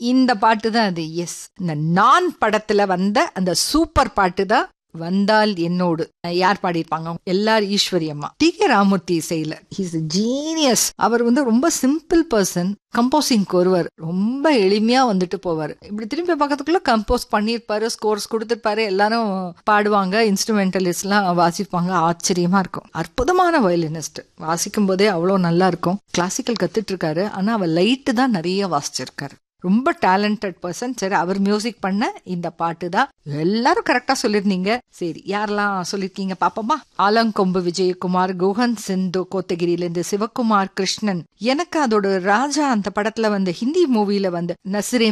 இந்த பாட்டு தான் அது எஸ் இந்த நான் படத்துல வந்த அந்த சூப்பர் பாட்டு தான் வந்தால் என்னோடு யார் பாடியிருப்பாங்க எல்லார் ஈஸ்வரி அம்மா டி கே ராமூர்த்தி இசையில ஹீஸ் ஜீனியஸ் அவர் வந்து ரொம்ப சிம்பிள் பர்சன் கம்போசிங்க்கு வருவார் ரொம்ப எளிமையா வந்துட்டு போவார் இப்படி திரும்பி பக்கத்துக்குள்ள கம்போஸ் பண்ணியிருப்பாரு ஸ்கோர்ஸ் கொடுத்துருப்பாரு எல்லாரும் பாடுவாங்க இன்ஸ்ட்ருமெண்டலிஸ்ட்லாம் வாசிப்பாங்க ஆச்சரியமா இருக்கும் அற்புதமான வயலினிஸ்ட் வாசிக்கும் போதே அவ்வளோ நல்லா இருக்கும் கிளாசிக்கல் கத்துட்டு இருக்காரு ஆனா அவர் லைட்டு தான் நிறைய வாசிச்சிருக்காரு ரொம்ப டேலண்டட் பர்சன் சரி அவர் மியூசிக் பண்ண இந்த பாட்டு தான் எல்லாரும் கரெக்டா சொல்லிருந்தீங்க சரி யாரெல்லாம் சொல்லிருக்கீங்க பாப்போமா ஆலங்கொம்பு விஜயகுமார் குஹன் சிந்து கோத்தகிரியில இருந்து சிவகுமார் கிருஷ்ணன் எனக்கு அதோட ராஜா அந்த படத்துல வந்து ஹிந்தி மூவில வந்து நசிரே